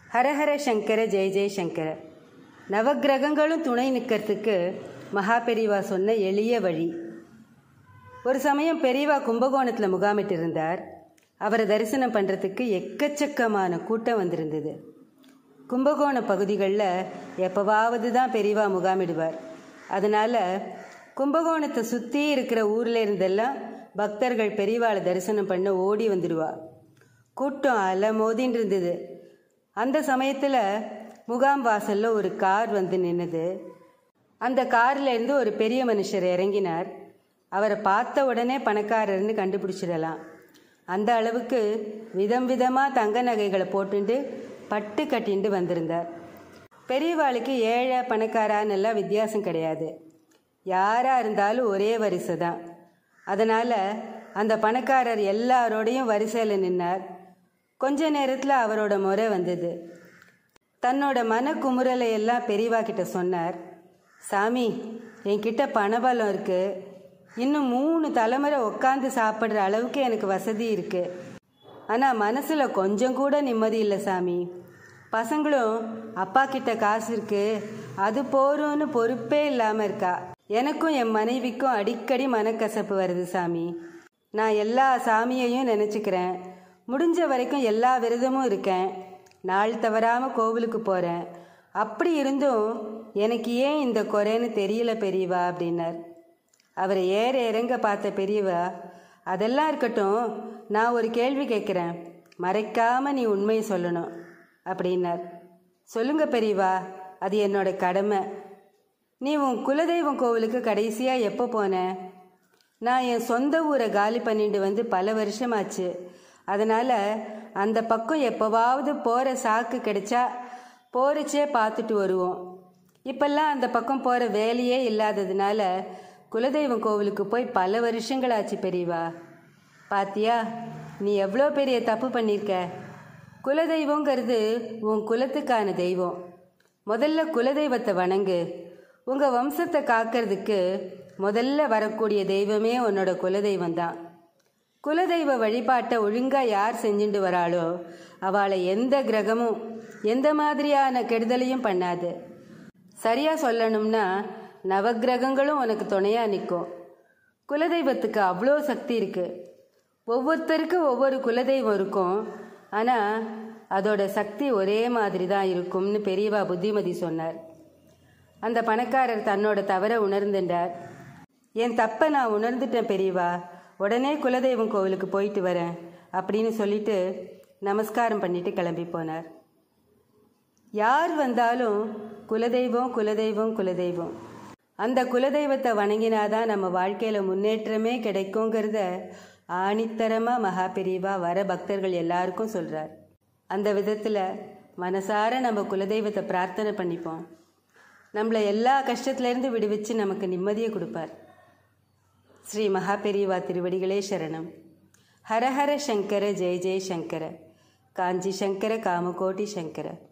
ஹரஹர சங்கர ஜெய ஜெய சங்கர நவக்கிரகங்களும் துணை நிற்கிறதுக்கு மகா பெரியவா சொன்ன எளிய வழி ஒரு சமயம் பெரியவா கும்பகோணத்தில் முகாமிட்டு இருந்தார் அவரை தரிசனம் பண்ணுறதுக்கு எக்கச்சக்கமான கூட்டம் வந்திருந்தது கும்பகோண பகுதிகளில் எப்போவாவது தான் பெரியவா முகாமிடுவார் அதனால் கும்பகோணத்தை சுற்றி இருக்கிற ஊரில் இருந்தெல்லாம் பக்தர்கள் பெரியவாளை தரிசனம் பண்ண ஓடி வந்துடுவா கூட்டம் அலை மோதின்னு இருந்தது அந்த சமயத்தில் முகாம் வாசலில் ஒரு கார் வந்து நின்னுது அந்த கார்ல இருந்து ஒரு பெரிய மனுஷர் இறங்கினார் அவரை பார்த்த உடனே பணக்காரர்னு கண்டுபிடிச்சிடலாம் அந்த அளவுக்கு விதம் விதமாக தங்க நகைகளை போட்டுண்டு பட்டு கட்டிண்டு வந்திருந்தார் பெரியவாளுக்கு ஏழை பணக்காரான்னு எல்லாம் வித்தியாசம் கிடையாது யாராக இருந்தாலும் ஒரே வரிசை தான் அதனால் அந்த பணக்காரர் எல்லாரோடையும் வரிசையில் நின்னார் கொஞ்ச நேரத்தில் அவரோட முறை வந்தது தன்னோட மன குமுறலை எல்லாம் பெரியவா கிட்ட சொன்னார் சாமி என்கிட்ட பணபலம் இருக்கு இன்னும் மூணு தலைமுறை உட்காந்து சாப்பிட்ற அளவுக்கு எனக்கு வசதி இருக்கு ஆனால் மனசில் கொஞ்சம் கூட நிம்மதி இல்லை சாமி பசங்களும் அப்பா கிட்ட காசு இருக்கு அது போரும்னு பொறுப்பே இல்லாமல் இருக்கா எனக்கும் என் மனைவிக்கும் அடிக்கடி மனக்கசப்பு வருது சாமி நான் எல்லா சாமியையும் நினச்சிக்கிறேன் முடிஞ்ச வரைக்கும் எல்லா விரதமும் இருக்கேன் நாள் தவறாமல் கோவிலுக்கு போகிறேன் அப்படி இருந்தும் எனக்கு ஏன் இந்த குறைன்னு தெரியல பெரியவா அப்படின்னார் அவரை ஏற இறங்க பார்த்த பெரியவா அதெல்லாம் இருக்கட்டும் நான் ஒரு கேள்வி கேட்குறேன் மறைக்காம நீ உண்மையை சொல்லணும் அப்படின்னார் சொல்லுங்க பெரியவா அது என்னோட கடமை நீ உன் குலதெய்வம் கோவிலுக்கு கடைசியாக எப்போ போன நான் என் சொந்த ஊரை காலி பண்ணிட்டு வந்து பல வருஷமாச்சு அதனால் அந்த பக்கம் எப்போவாவது போகிற சாக்கு கிடைச்சா போறச்சே பார்த்துட்டு வருவோம் இப்பெல்லாம் அந்த பக்கம் போகிற வேலையே இல்லாததுனால குலதெய்வம் கோவிலுக்கு போய் பல வருஷங்களாச்சு பெரியவா பாத்தியா நீ எவ்வளோ பெரிய தப்பு பண்ணியிருக்க குலதெய்வங்கிறது உன் குலத்துக்கான தெய்வம் முதல்ல குலதெய்வத்தை வணங்கு உங்கள் வம்சத்தை காக்கிறதுக்கு முதல்ல வரக்கூடிய தெய்வமே உன்னோட குலதெய்வம் தான் குலதெய்வ வழிபாட்டை ஒழுங்காக யார் செஞ்சுட்டு வராளோ அவளை எந்த கிரகமும் எந்த மாதிரியான கெடுதலையும் பண்ணாது சரியாக சொல்லணும்னா நவக்கிரகங்களும் உனக்கு துணையாக நிற்கும் குலதெய்வத்துக்கு அவ்வளோ சக்தி இருக்குது ஒவ்வொருத்தருக்கும் ஒவ்வொரு குலதெய்வம் இருக்கும் ஆனால் அதோட சக்தி ஒரே மாதிரி தான் இருக்கும்னு பெரியவா புத்திமதி சொன்னார் அந்த பணக்காரர் தன்னோட தவற உணர்ந்துட்டார் என் தப்பை நான் உணர்ந்துட்டேன் பெரியவா உடனே குலதெய்வம் கோவிலுக்கு போயிட்டு வரேன் அப்படின்னு சொல்லிட்டு நமஸ்காரம் பண்ணிட்டு கிளம்பி போனார் யார் வந்தாலும் குலதெய்வம் குலதெய்வம் குலதெய்வம் அந்த குலதெய்வத்தை வணங்கினாதான் நம்ம வாழ்க்கையில் முன்னேற்றமே கிடைக்குங்கிறத ஆணித்தரமாக மகா பெரியவா வர பக்தர்கள் எல்லாருக்கும் சொல்கிறார் அந்த விதத்தில் மனசார நம்ம குலதெய்வத்தை பிரார்த்தனை பண்ணிப்போம் நம்மளை எல்லா கஷ்டத்துலேருந்து விடுவிச்சு நமக்கு நிம்மதியை கொடுப்பார் ஸ்ரீ மகா பெரியவா திருவடிகளே சரணம் ஹரஹர சங்கர ஜெய ஜெய சங்கர காஞ்சி சங்கர காமகோட்டி சங்கர